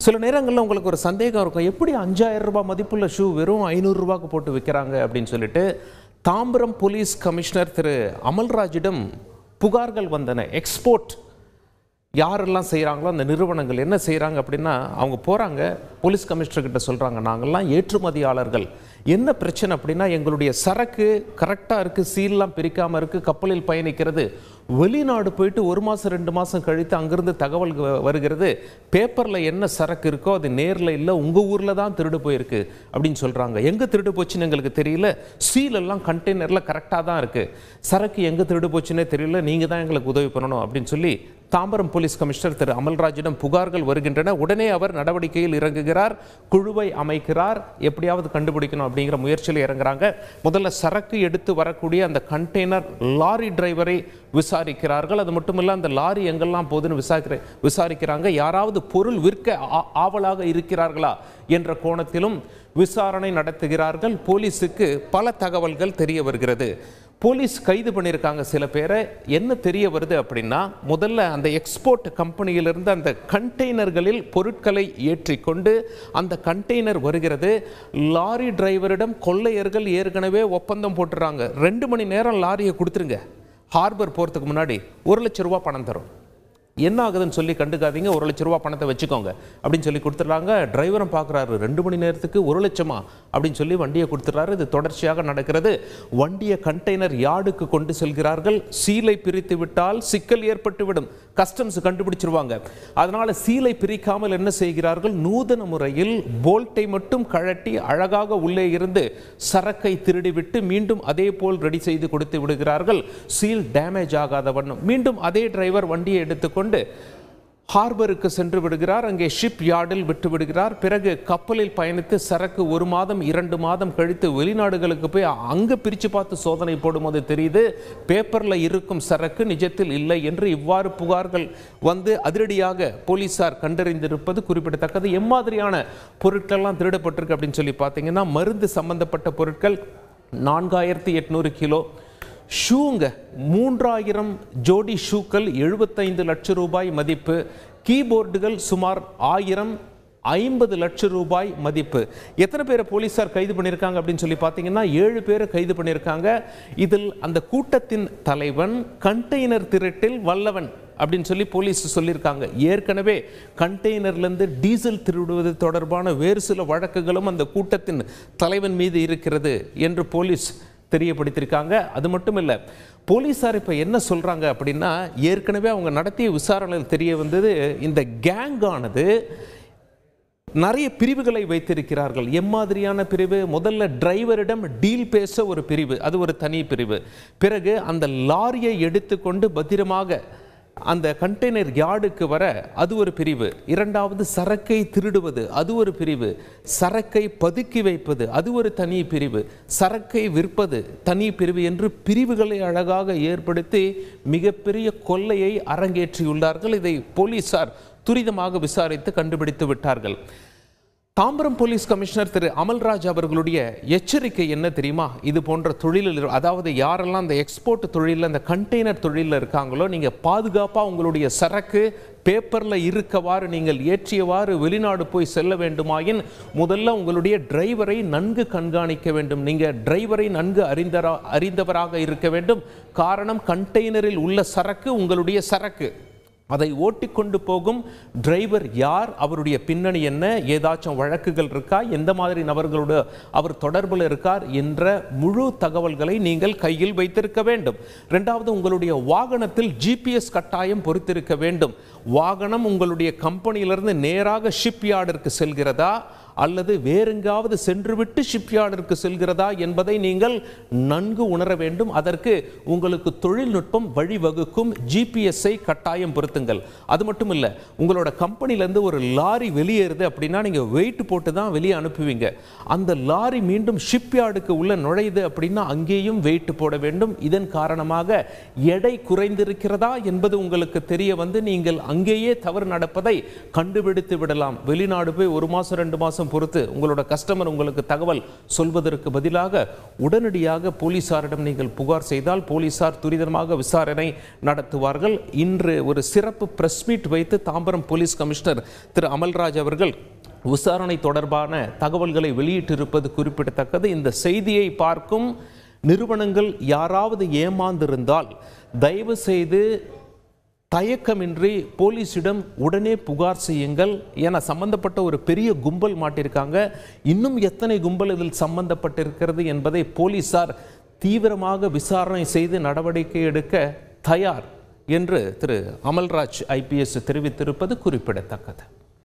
சில நேரங்களில் உங்களுக்கு ஒரு சந்தேகம் இருக்கும் எப்படி அஞ்சாயிரம் ரூபாய் மதிப்புள்ள ஷூ வெறும் ஐநூறுரூவாக்கு போட்டு விற்கிறாங்க அப்படின்னு சொல்லிட்டு தாம்பரம் போலீஸ் கமிஷனர் திரு அமல்ராஜிடம் புகார்கள் வந்தன எக்ஸ்போர்ட் யாரெல்லாம் செய்கிறாங்களோ அந்த நிறுவனங்கள் என்ன செய்கிறாங்க அப்படின்னா அவங்க போகிறாங்க போலீஸ் கமிஷனர் கிட்ட சொல்கிறாங்க நாங்கள்லாம் ஏற்றுமதியாளர்கள் என்ன பிரச்சனை அப்படின்னா எங்களுடைய சரக்கு கரெக்டாக இருக்குது சீல்லாம் பிரிக்காமல் இருக்குது கப்பலில் பயணிக்கிறது வெளிநாடு போயிட்டு ஒரு மாதம் ரெண்டு மாதம் கழித்து அங்கிருந்து தகவல் வ- வருகிறது பேப்பரில் என்ன சரக்கு இருக்கோ அது நேரில் இல்லை உங்கள் ஊரில் தான் திருடு போயிருக்கு அப்படின்னு சொல்கிறாங்க எங்கே திருடு போச்சுன்னு எங்களுக்கு தெரியல சீல் எல்லாம் கண்டெய்னரில் கரெக்டாக தான் இருக்குது சரக்கு எங்கே திருடு போச்சுன்னே தெரியல நீங்கள் தான் எங்களுக்கு உதவி பண்ணணும் அப்படின்னு சொல்லி தாம்பரம் போலீஸ் கமிஷனர் திரு அமல்ராஜிடம் புகார்கள் வருகின்றன உடனே அவர் நடவடிக்கையில் இறங்குகிறார் குழுவை அமைக்கிறார் எப்படியாவது கண்டுபிடிக்கணும் அப்படிங்கிற முயற்சியில் இறங்குறாங்க முதல்ல சரக்கு எடுத்து வரக்கூடிய அந்த கண்டெய்னர் லாரி டிரைவரை விசாரிக்கிறார்கள் அது மட்டும் இல்ல அந்த லாரி எங்கெல்லாம் போகுதுன்னு விசாரிக்கிற விசாரிக்கிறாங்க யாராவது பொருள் விற்க ஆ- ஆவலாக இருக்கிறார்களா என்ற கோணத்திலும் விசாரணை நடத்துகிறார்கள் போலீஸுக்கு பல தகவல்கள் தெரிய வருகிறது போலீஸ் கைது பண்ணியிருக்காங்க சில பேரை என்ன தெரிய வருது அப்படின்னா முதல்ல அந்த எக்ஸ்போர்ட் கம்பெனியிலிருந்து அந்த கண்டெய்னர்களில் பொருட்களை ஏற்றிக்கொண்டு அந்த கண்டெய்னர் வருகிறது லாரி டிரைவரிடம் கொள்ளையர்கள் ஏற்கனவே ஒப்பந்தம் போட்டுறாங்க ரெண்டு மணி நேரம் லாரியை கொடுத்துருங்க ஹார்பர் போகிறதுக்கு முன்னாடி ஒரு லட்ச ரூபா பணம் தரும் என்ன ஆகுதுன்னு சொல்லி கண்டுக்காதீங்க ஒரு லட்ச ரூபா பணத்தை வச்சுக்கோங்க அப்படின்னு சொல்லி கொடுத்துட்றாங்க டிரைவரும் பார்க்குறாரு ரெண்டு மணி நேரத்துக்கு ஒரு லட்சமா அப்படின்னு சொல்லி வண்டியை கொடுத்துட்றாரு இது தொடர்ச்சியாக நடக்கிறது வண்டியை கண்டெய்னர் யார்டுக்கு கொண்டு செல்கிறார்கள் சீலை பிரித்து விட்டால் சிக்கல் ஏற்பட்டுவிடும் கஸ்டம்ஸ் கண்டுபிடிச்சிருவாங்க அதனால சீலை பிரிக்காமல் என்ன செய்கிறார்கள் நூதன முறையில் போல்ட்டை மட்டும் கழட்டி அழகாக உள்ளே இருந்து சரக்கை திருடிவிட்டு மீண்டும் அதே போல் ரெடி செய்து கொடுத்து விடுகிறார்கள் சீல் டேமேஜ் ஆகாத வண்ணம் மீண்டும் அதே டிரைவர் வண்டியை எடுத்துக்கொண்டு ஹார்பருக்கு சென்று விடுகிறார் அங்கே ஷிப் யார்டில் விட்டு விடுகிறார் பிறகு கப்பலில் பயணித்து சரக்கு ஒரு மாதம் இரண்டு மாதம் கழித்து வெளிநாடுகளுக்கு போய் அங்க பிரிச்சு பார்த்து சோதனை போடும்போது தெரியுது பேப்பர்ல இருக்கும் சரக்கு நிஜத்தில் இல்லை என்று இவ்வாறு புகார்கள் வந்து அதிரடியாக போலீசார் கண்டறிந்திருப்பது குறிப்பிடத்தக்கது எம்மாதிரியான பொருட்கள்லாம் திருடப்பட்டிருக்கு அப்படின்னு சொல்லி பார்த்தீங்கன்னா மருந்து சம்பந்தப்பட்ட பொருட்கள் நான்காயிரத்தி எட்நூறு கிலோ ஷூங்க மூன்றாயிரம் ஜோடி ஷூக்கள் எழுபத்தைந்து லட்சம் ரூபாய் மதிப்பு கீபோர்டுகள் சுமார் ஆயிரம் ஐம்பது லட்சம் ரூபாய் மதிப்பு எத்தனை பேரை போலீசார் கைது பண்ணியிருக்காங்க அப்படின்னு சொல்லி பார்த்தீங்கன்னா ஏழு பேரை கைது பண்ணியிருக்காங்க இதில் அந்த கூட்டத்தின் தலைவன் கண்டெய்னர் திருட்டில் வல்லவன் அப்படின்னு சொல்லி போலீஸ் சொல்லியிருக்காங்க ஏற்கனவே கண்டெய்னர்லேருந்து டீசல் திருடுவது தொடர்பான வேறு சில வழக்குகளும் அந்த கூட்டத்தின் தலைவன் மீது இருக்கிறது என்று போலீஸ் தெரியப்படுத்தியிருக்காங்க அது மட்டும் இல்லை போலீஸார் இப்போ என்ன சொல்கிறாங்க அப்படின்னா ஏற்கனவே அவங்க நடத்திய விசாரணையில் தெரிய வந்தது இந்த கேங்கானது நிறைய பிரிவுகளை வைத்திருக்கிறார்கள் எம்மாதிரியான பிரிவு முதல்ல டிரைவரிடம் டீல் பேச ஒரு பிரிவு அது ஒரு தனி பிரிவு பிறகு அந்த லாரியை எடுத்துக்கொண்டு பத்திரமாக அந்த கண்டெய்னர் யார்டுக்கு வர அது ஒரு பிரிவு இரண்டாவது சரக்கை திருடுவது அது ஒரு பிரிவு சரக்கை பதுக்கி வைப்பது அது ஒரு தனி பிரிவு சரக்கை விற்பது தனி பிரிவு என்று பிரிவுகளை அழகாக ஏற்படுத்தி மிகப்பெரிய கொள்ளையை அரங்கேற்றியுள்ளார்கள் இதை போலீசார் துரிதமாக விசாரித்து கண்டுபிடித்து விட்டார்கள் தாம்பரம் போலீஸ் கமிஷனர் திரு அமல்ராஜ் அவர்களுடைய எச்சரிக்கை என்ன தெரியுமா இது போன்ற தொழிலில் இரு- அதாவது யாரெல்லாம் அந்த எக்ஸ்போர்ட் தொழிலில் அந்த கண்டெய்னர் தொழிலில் இருக்காங்களோ நீங்கள் பாதுகாப்பாக உங்களுடைய சரக்கு பேப்பரில் இருக்கவாறு நீங்கள் ஏற்றியவாறு வெளிநாடு போய் செல்ல வேண்டுமாயின் முதல்ல உங்களுடைய டிரைவரை நன்கு கண்காணிக்க வேண்டும் நீங்கள் டிரைவரை நன்கு அறிந்தரா அறிந்தவராக இருக்க வேண்டும் காரணம் கண்டெய்னரில் உள்ள சரக்கு உங்களுடைய சரக்கு அதை ஓட்டிக்கொண்டு போகும் டிரைவர் யார் அவருடைய பின்னணி என்ன ஏதாச்சும் வழக்குகள் இருக்கா எந்த மாதிரி நபர்களோடு அவர் தொடர்பில் இருக்கார் என்ற முழு தகவல்களை நீங்கள் கையில் வைத்திருக்க வேண்டும் ரெண்டாவது உங்களுடைய வாகனத்தில் ஜிபிஎஸ் கட்டாயம் பொறுத்திருக்க வேண்டும் வாகனம் உங்களுடைய கம்பெனியிலிருந்து நேராக ஷிப்யார்டிற்கு செல்கிறதா அல்லது வேறெங்காவது சென்றுவிட்டு ஷிப்யார்டிற்கு செல்கிறதா என்பதை நீங்கள் நன்கு உணர வேண்டும் அதற்கு உங்களுக்கு தொழில்நுட்பம் வழிவகுக்கும் ஜிபிஎஸ்ஸை கட்டாயம் பொருத்துங்கள் அது மட்டும் இல்லை உங்களோட கம்பெனிலேருந்து ஒரு லாரி வெளியேறுது அப்படின்னா நீங்கள் வெயிட் போட்டு தான் வெளியே அனுப்புவீங்க அந்த லாரி மீண்டும் ஷிப்யார்டுக்கு உள்ள நுழையுது அப்படின்னா அங்கேயும் வெயிட் போட வேண்டும் இதன் காரணமாக எடை குறைந்திருக்கிறதா என்பது உங்களுக்கு தெரிய வந்து நீங்கள் அங்கேயே தவறு நடப்பதை கண்டுபிடித்து விடலாம் வெளிநாடு போய் ஒரு மாதம் ரெண்டு மாதம் பொறுத்து உங்களோட கஸ்டமர் உங்களுக்கு தகவல் சொல்வதற்கு பதிலாக உடனடியாக போலீசாரிடம் நீங்கள் புகார் செய்தால் போலீசார் துரிதமாக விசாரணை நடத்துவார்கள் இன்று ஒரு சிறப்பு பிரஸ் மீட் வைத்து தாம்பரம் போலீஸ் கமிஷனர் திரு அமல்ராஜ் அவர்கள் விசாரணை தொடர்பான தகவல்களை வெளியிட்டிருப்பது குறிப்பிடத்தக்கது இந்த செய்தியை பார்க்கும் நிறுவனங்கள் யாராவது ஏமாந்திருந்தால் தயவு செய்து தயக்கமின்றி போலீஸிடம் உடனே புகார் செய்யுங்கள் என சம்பந்தப்பட்ட ஒரு பெரிய கும்பல் மாட்டிருக்காங்க இன்னும் எத்தனை கும்பல் இதில் சம்பந்தப்பட்டிருக்கிறது என்பதை போலீசார் தீவிரமாக விசாரணை செய்து நடவடிக்கை எடுக்க தயார் என்று திரு அமல்ராஜ் ஐபிஎஸ் தெரிவித்திருப்பது குறிப்பிடத்தக்கது